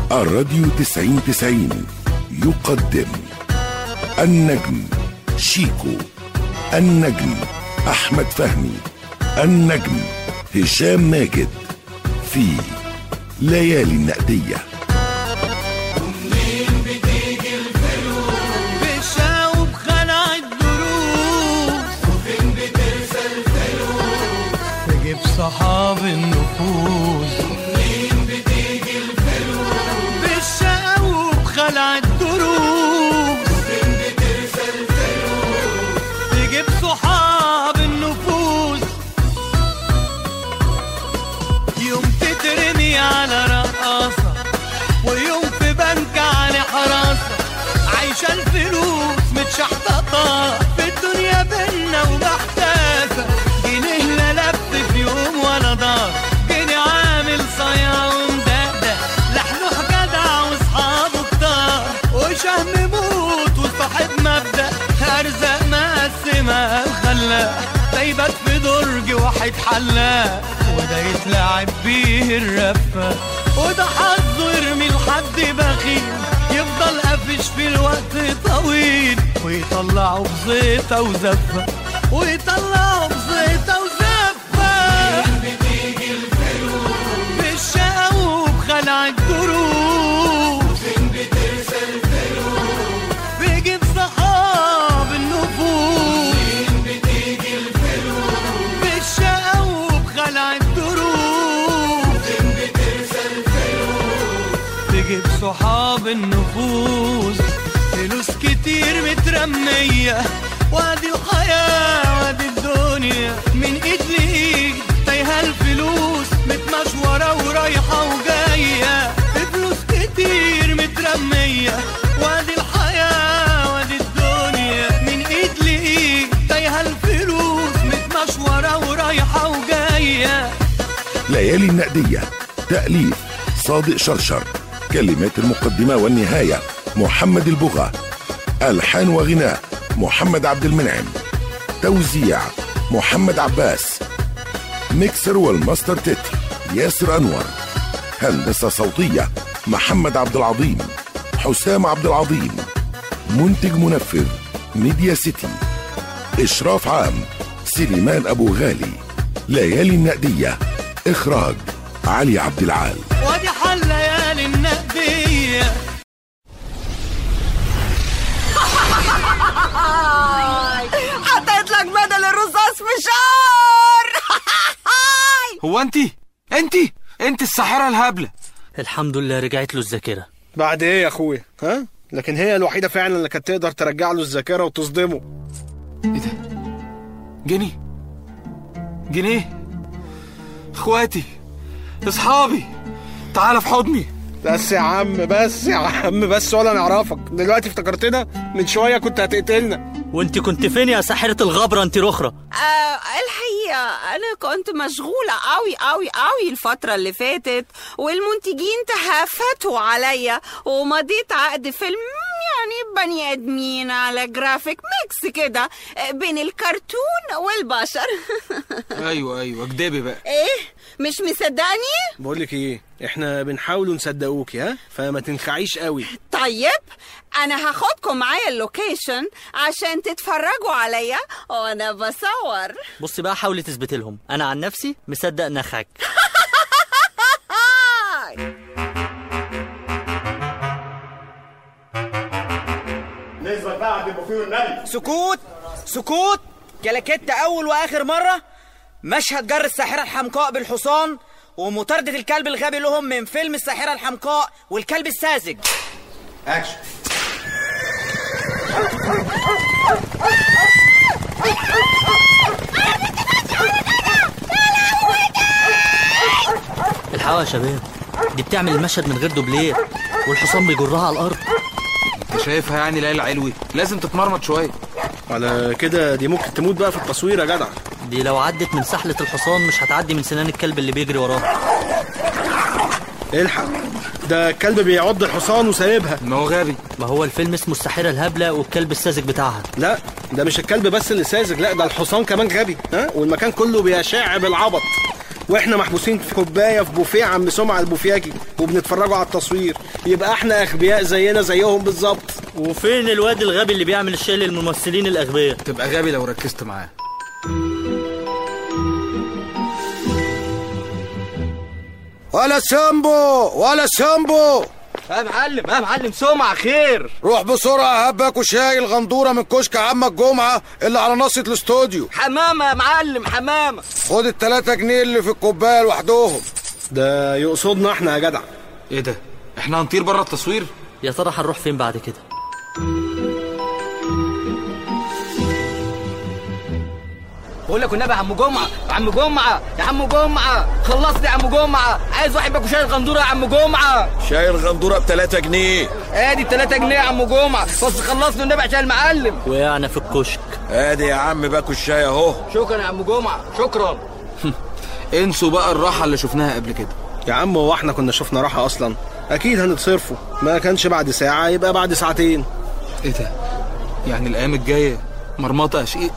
الراديو تسعين تسعين يقدم النجم شيكو النجم أحمد فهمي النجم هشام ماجد في ليالي النقديه بشاوب خلع الدروس وفين بترسى الفلوس تجيب صحاب النفوس ومنين بتيجي الفلوس بشاوب خلع الدروس وفين بترسى الفلوس تجيب صحاب النفوس يوم تترمي على رقاصة ويوم في بنك على حراسة عايشة الفلوس متشحططة في الدنيا بينا ومحتاسة جنيه لا لف في يوم ولا دار جنيه عامل صيا ومدقدق لحلوح جدع واصحابه كتار وشهم موت وصاحب مبدأ أرزاق مقسمة خلاق دايبات في درج واحد حلاق وده يتلعب بيه الرفة وده حظه يرمي لحد بخيل يفضل قافش في الوقت طويل ويطلعه بزيطة وزفة ويطلعه بزيطة وزفة بتيجي الفلوس بالشقا وبخلع الدروس فين بترسى الفلوس بيجيب صحاب النفوس فين بتيجي الفلوس بالشقا وبخلع الدروس فين بترسى الفلوس تجيب صحاب النفوس فلوس كتير مترمية وادي الحياة وادي الدنيا من ايد لايد تايهة الفلوس متمشورة ورايحة وجاية فلوس كتير مترمية وادي الحياة وادي الدنيا من ايد لايد تايهة الفلوس متمشورة ورايحة وجاية ليالي النقدية تأليف صادق شرشر كلمات المقدمة والنهاية محمد البغا ألحان وغناء محمد عبد المنعم توزيع محمد عباس ميكسر والماستر تتر ياسر أنور هندسة صوتية محمد عبد العظيم حسام عبد العظيم منتج منفذ ميديا سيتي إشراف عام سليمان أبو غالي ليالي النقدية إخراج علي عبد العال وادي حل ليالي النقدية حطيت لك بدل الرصاص في شهر هو انت انت انت الساحره الهبله الحمد لله رجعت له الذاكرة بعد ايه يا اخويا ها لكن هي الوحيده فعلا اللي كانت تقدر ترجع له الذاكره وتصدمه ايه ده جنيه جنيه اخواتي اصحابي تعال في حضني بس يا عم بس يا عم بس ولا نعرفك دلوقتي افتكرتنا من شويه كنت هتقتلنا وانت كنت فين يا ساحرة الغبرة انت رخرة آه الحقيقة أنا كنت مشغولة أوي أوي أوي الفترة اللي فاتت والمنتجين تهافتوا عليا ومضيت عقد فيلم يعني بني آدمين على جرافيك ميكس كده آه، بين الكرتون والبشر ايوه ايوه اكدبي بقى إيه مش مصدقني؟ بقول لك ايه احنا بنحاول نصدقوكي ها فما تنخعيش قوي طيب أنا هاخدكم معايا اللوكيشن عشان تتفرجوا عليا وأنا بصور بصي بقى حاولي تثبت لهم انا عن نفسي مصدق نخعك هاي نسبة بقى عند البوفيه والنبي سكوت سكوت كلاكيت اول واخر مره مشهد جر الساحره الحمقاء بالحصان ومطاردة الكلب الغبي لهم من فيلم الساحرة الحمقاء والكلب الساذج اكشن الحقوا يا شباب دي بتعمل المشهد من غير دوبلير والحصان بيجرها على الارض انت شايفها يعني ليلى علوي لازم تتمرمط شويه على كده دي ممكن تموت بقى في التصوير يا جدع دي لو عدت من سحلة الحصان مش هتعدي من سنان الكلب اللي بيجري وراها الحق ده الكلب بيعض الحصان وسايبها ما هو غبي ما هو الفيلم اسمه الساحرة الهبلة والكلب الساذج بتاعها لا ده مش الكلب بس اللي ساذج لا ده الحصان كمان غبي ها والمكان كله بيشع بالعبط واحنا محبوسين في كوبايه في بوفيه عم سمعه البوفياجي وبنتفرجوا على التصوير يبقى احنا اغبياء زينا زيهم بالظبط وفين الواد الغبي اللي بيعمل الشاي للممثلين الاغبياء تبقى غبي لو ركزت معاه ولا سامبو ولا سامبو يا معلم يا معلم سمع خير روح بسرعة هبك وشاي الغندورة من كشك عمك جمعة اللي على ناصية الاستوديو حمامة يا معلم حمامة خد التلاتة جنيه اللي في الكوباية لوحدهم ده يقصدنا احنا يا جدع ايه ده احنا هنطير بره التصوير يا ترى هنروح فين بعد كده بقول لك والنبي يا عم جمعة يا عم جمعة يا عم جمعة خلصني يا عم جمعة عايز واحد باكو شاي الغندورة يا عم جمعة شاي الغندورة بتلاتة جنيه ادي 3 جنيه يا عم جمعة بس خلصني والنبي عشان المعلم وقعنا في الكشك ادي يا عم باكو الشاي اهو شكرا يا عم جمعة شكرا انسوا بقى الراحه اللي شفناها قبل كده يا عم هو احنا كنا شفنا راحة اصلا اكيد هنتصرفوا ما كانش بعد ساعة يبقى بعد ساعتين ايه ده يعني الايام الجايه مرمطه يا شقيق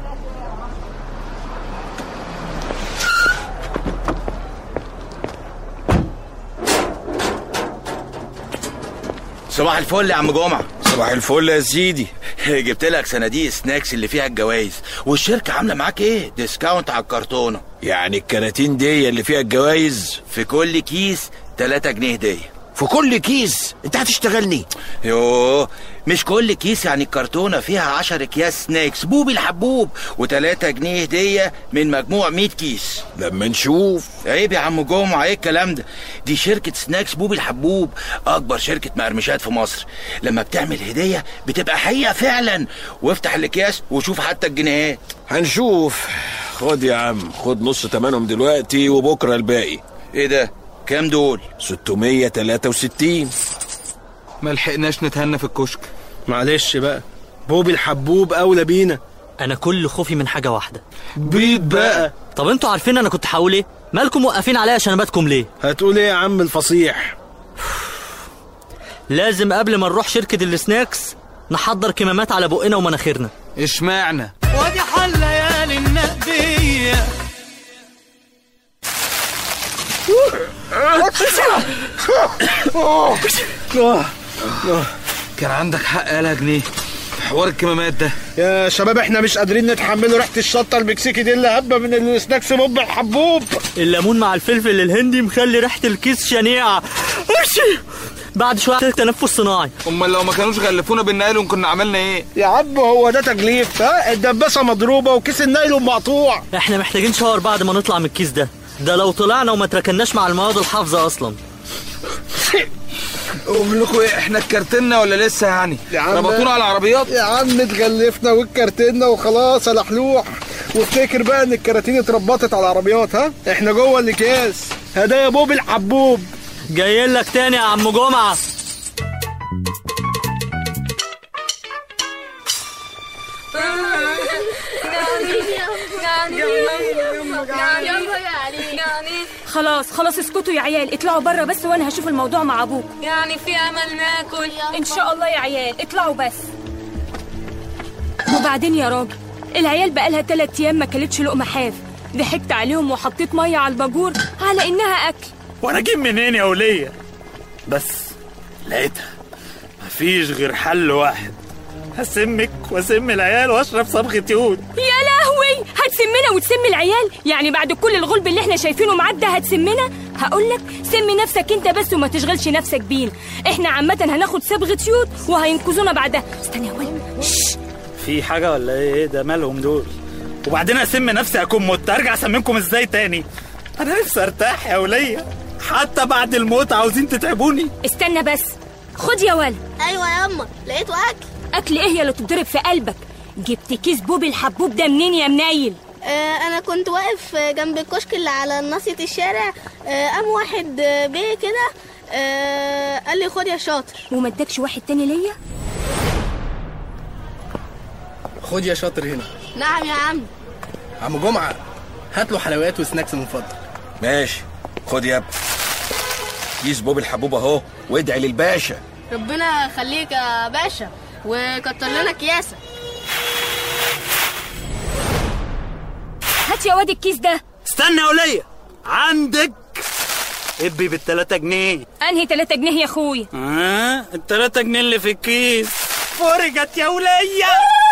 صباح الفل يا عم جمعة صباح الفل يا سيدي جبت لك صناديق سناكس اللي فيها الجوايز والشركة عاملة معاك ايه ديسكاونت على الكرتونة يعني الكراتين دي اللي فيها الجوايز في كل كيس 3 جنيه هدية في كل كيس انت هتشتغلني يوه مش كل كيس يعني الكرتونة فيها 10 اكياس سناكس بوبي الحبوب و3 جنيه هدية من مجموع 100 كيس لما نشوف عيب يا عم جمعة ايه الكلام ده دي شركة سناكس بوبي الحبوب اكبر شركة مقرمشات في مصر لما بتعمل هدية بتبقى حقيقة فعلا وافتح الاكياس وشوف حتى الجنيهات هنشوف خد يا عم خد نص تمنهم دلوقتي وبكرة الباقي ايه ده كام دول 663 ما لحقناش نتهنى في الكشك معلش بقى بوبي الحبوب اولى بينا انا كل خوفي من حاجه واحده بيض بقى طب انتوا عارفين انا كنت هقول ايه مالكم موقفين عليا شنباتكم ليه هتقول ايه يا عم الفصيح لازم قبل ما نروح شركه السناكس نحضر كمامات على بقنا ومناخيرنا اشمعنى وادي حل ليالي النقدية كان عندك حق يالا جنيه في حوار الكمامات ده يا شباب احنا مش قادرين نتحملوا ريحة الشطة المكسيكي دي اللي هبة من السناكس بوب الحبوب الليمون مع الفلفل الهندي مخلي ريحه الكيس شنيعه أشي. بعد شويه تنفس صناعي امال لو ما كانوش غلفونا بالنايلون كنا عملنا ايه يا عم هو ده تجليف ها الدباسة مضروبة وكيس النايلون مقطوع احنا محتاجين شاور بعد ما نطلع من الكيس ده ده لو طلعنا وما تركناش مع المواد الحافظه اصلا اقول لكم ايه احنا اتكرتنا ولا لسه يعني يا عم ربطونا على العربيات يا عم اتغلفنا واتكرتنا وخلاص يا لحلوح وافتكر بقى ان الكراتين اتربطت على العربيات ها احنا جوه الاكياس هدايا بوب الحبوب جايين لك تاني يا عم جمعه خلاص خلاص اسكتوا يا عيال اطلعوا بره بس وانا هشوف الموضوع مع ابوك يعني في امل ناكل ان شاء الله يا عيال اطلعوا بس وبعدين يا راجل العيال بقالها تلات ايام ما كلتش لقمه حاف ضحكت عليهم وحطيت ميه على الباجور على انها اكل وانا اجيب منين يا ولية بس لقيتها مفيش غير حل واحد هسمك واسم العيال واشرب صبغة يود يا لهوي هتسمنا وتسمي العيال يعني بعد كل الغلب اللي احنا شايفينه معدى هتسمنا هقول لك سمي نفسك انت بس وما تشغلش نفسك بينا احنا عامه هناخد صبغه يود وهينقذونا بعدها استنى يا ولد شش في حاجة ولا ايه ده مالهم دول وبعدين اسم نفسي اكون مت ارجع اسميكم ازاي تاني انا نفسي ارتاح يا ولية حتى بعد الموت عاوزين تتعبوني استنى بس خد يا ولد ايوه يا اما لقيته اكل اكل ايه يا اللي تضرب في قلبك جبت كيس بوب الحبوب ده منين يا منايل آه انا كنت واقف جنب الكشك اللي على ناصية الشارع آه قام واحد آه، بيه كده آه قال لي خد يا شاطر وما ادكش واحد تاني ليا خد يا شاطر هنا نعم يا عم عم جمعة هات له حلويات وسناكس من فضلك ماشي خد يا ابني كيس بوب الحبوب اهو وادعي للباشا ربنا يخليك يا باشا وكتر لنا كياسة هات يا واد الكيس ده استنى يا ولية عندك ابي بالتلاتة جنيه انهي 3 جنيه يا اخويا ها التلاتة جنيه اللي في الكيس فرجت يا ولية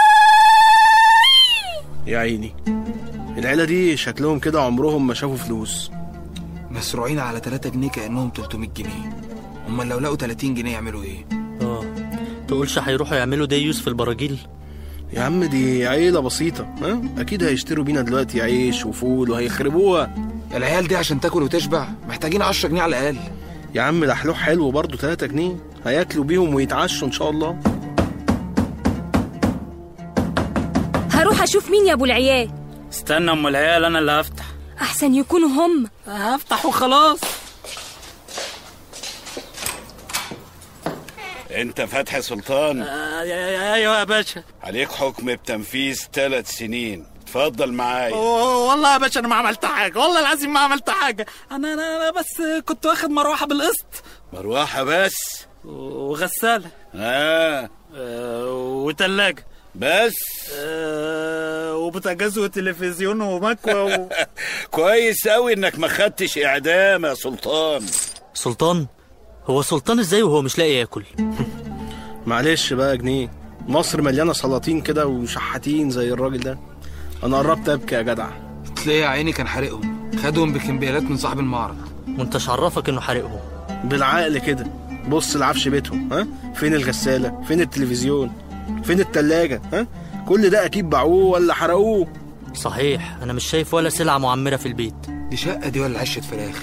يا عيني العيلة دي شكلهم كده عمرهم ما شافوا فلوس مسروعين على 3 جنيه كانهم 300 جنيه امال لو لقوا 30 جنيه يعملوا ايه اه تقولش هيروحوا يعملوا ديوس في البراجيل يا عم دي عيلة بسيطة ها أكيد هيشتروا بينا دلوقتي عيش وفول وهيخربوها العيال دي عشان تاكل وتشبع محتاجين 10 جنيه على الاقل يا عم ده حلوح حلو برضه 3 جنيه هياكلوا بيهم ويتعشوا إن شاء الله هروح اشوف مين يا ابو العيال استنى ام العيال انا اللي هفتح احسن يكونوا هم هفتح وخلاص انت فتحي سلطان آه، يا- يا- ايوه يا باشا عليك حكم بتنفيذ ثلاث سنين اتفضل معايا أوه، والله يا باشا انا ما عملت حاجه والله العظيم ما عملت حاجه انا انا, أنا بس كنت واخد مروحه بالقسط مروحة بس وغساله اه آه، وتلاجه بس آه، وبوتاجاز وتلفزيون ومكوى و... كويس قوي انك ما خدتش اعدام يا سلطان سلطان هو سلطان ازاي وهو مش لاقي ياكل معلش بقى يا جنيه مصر مليانة سلاطين كده وشحاتين زي الراجل ده أنا قربت أبكي يا جدع تلاقي يا عيني كان حارقهم خدهم بكمبيالات من صاحب المعرض وانتش عرفك انه حارقهم بالعقل كده بص العفش بيتهم ها فين الغسالة فين التلفزيون فين التلاجة ها كل ده أكيد باعوه ولا حرقوه صحيح انا مش شايف ولا سلعة معمرة في البيت دي شقة دي ولا عشة فراخ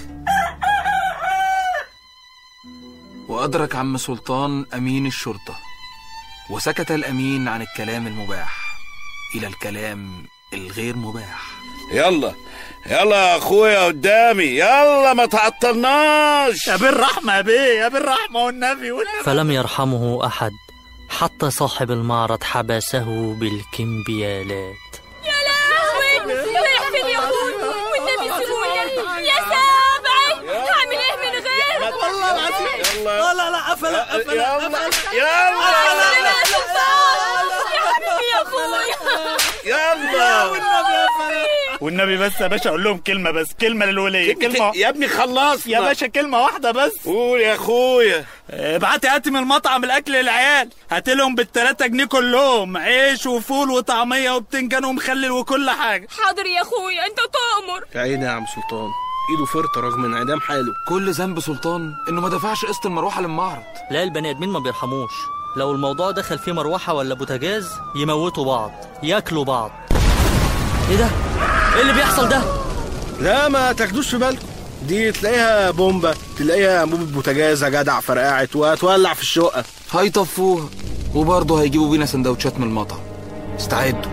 وأدرك عم سلطان أمين الشرطة وسكت الأمين عن الكلام المباح إلى الكلام الغير مباح يلا يلا يا اخويا قدامي يلا ما تعطلناش يا بالرحمه يا بيه يا بالرحمه والنبي والنبي فلم يرحمه احد حتى صاحب المعرض حبسه بالكمبيالات يا لهوي رايح فين يا اخوي والنبي سيبوني يا سابعي هعمل ايه من غيرك والله العظيم لا لا لا قفل قفل يلا قفل يلا يا سلطان يا حبيبي يا اخويا يلا والنبي يا فلا والنبي بس يا باشا اقول لهم كلمه بس كلمه للوليه كلمه يا ابني خلصنا يا باشا كلمه واحده بس قول يا اخويا ابعتي هاتي من المطعم الاكل للعيال هات لهم بالتلاتة جنيه كلهم عيش وفول وطعميه وبتنجان ومخلل وكل حاجه حاضر يا اخويا انت تؤمر يا عيني يا عم سلطان ايده فرطة رغم انعدام حاله كل ذنب سلطان إنه ما دفعش قسط المروحة للمعرض لا البني ادمين ما بيرحموش لو الموضوع دخل فيه مروحة ولا بوتاجاز يموتوا بعض ياكلوا بعض ايه ده ايه اللي بيحصل ده لا ما تاخدوش في بالكم دي تلاقيها بومبة تلاقيها انبوبة بوتاجاز يا جدع فرقعت وهتولع في الشقة هيطفوها وبرضه هيجيبوا بينا سندوتشات من المطعم استعدوا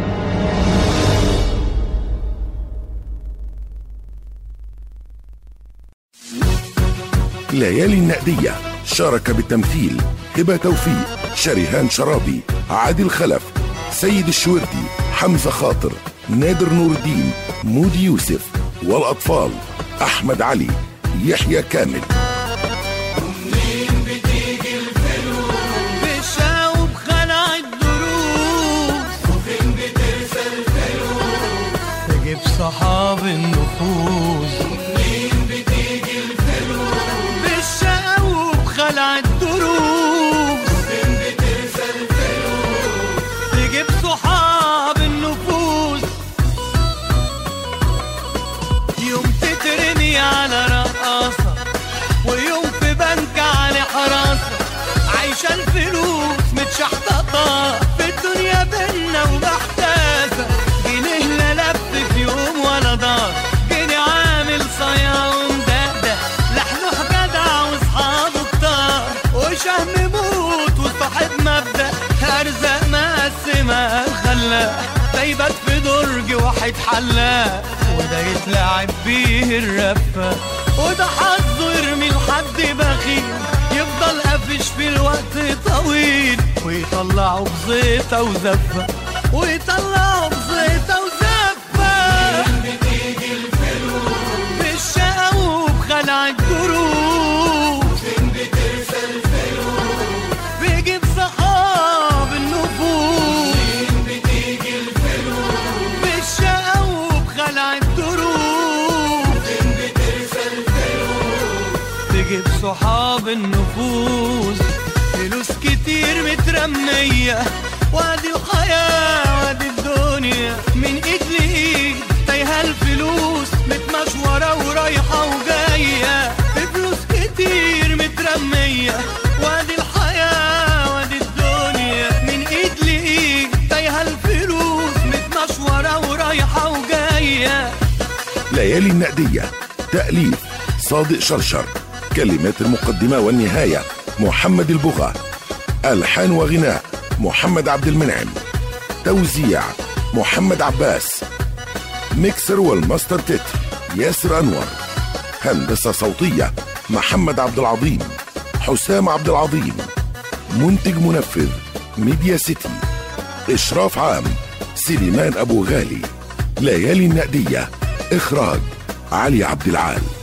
ليالي النقدية شارك بالتمثيل هبة توفيق شريهان شرابي عادل خلف سيد الشوردي حمزة خاطر نادر نور الدين مودي يوسف والأطفال أحمد علي يحيى كامل بشاوب خلع الدروس وفين بترسى الفلوس تجيب صحاب النفوس ومنين بتيجي الفلوس بالشاوب خلع الدروس وفين بترسى الفلوس تجيب صحاب النفوس يوم تترمي على رقاصة ويوم في بنك على حراسة عايشة الفلوس متشحططة في الدنيا بينا ومحتاسة جنيه لا لف في يوم ولا دار جنيه عامل صيا ومدقدق لحلوح جدع واصحابه كتار وشهم موت وصاحب مبدأ أرزاق مقسمة الخلاق ده يبات في درج واحد حلاق وده يتلعب بيه الرفة وده حظه يرمي لحد بخيل يفضل قافش في الوقت طويل ويطلعه بزيطة وزفة ويطلعه بزيطة وزفة بتيجي الفلوس بالشقا وبخلع الدروس فين بترسى الفلوس بيجيب صحاب النفوس فين بتيجي الفلوس بالشقا وبخلع الدروس فين أصحاب النفوس فلوس كتير مترمية وادي الحياة وادي الدنيا من ايد لايد تايهة الفلوس متمشورة ورايحة وجاية فلوس كتير مترمية وادي الحياة وادي الدنيا من ايد لايد تايهة الفلوس متمشورة ورايحة وجاية ليالي النقدية تأليف صادق شرشر كلمات المقدمة والنهاية محمد البغا ألحان وغناء محمد عبد المنعم توزيع محمد عباس ميكسر والماستر تتر ياسر أنور هندسة صوتية محمد عبد العظيم حسام عبد العظيم منتج منفذ ميديا سيتي إشراف عام سليمان أبو غالي ليالي النقدية إخراج علي عبد العال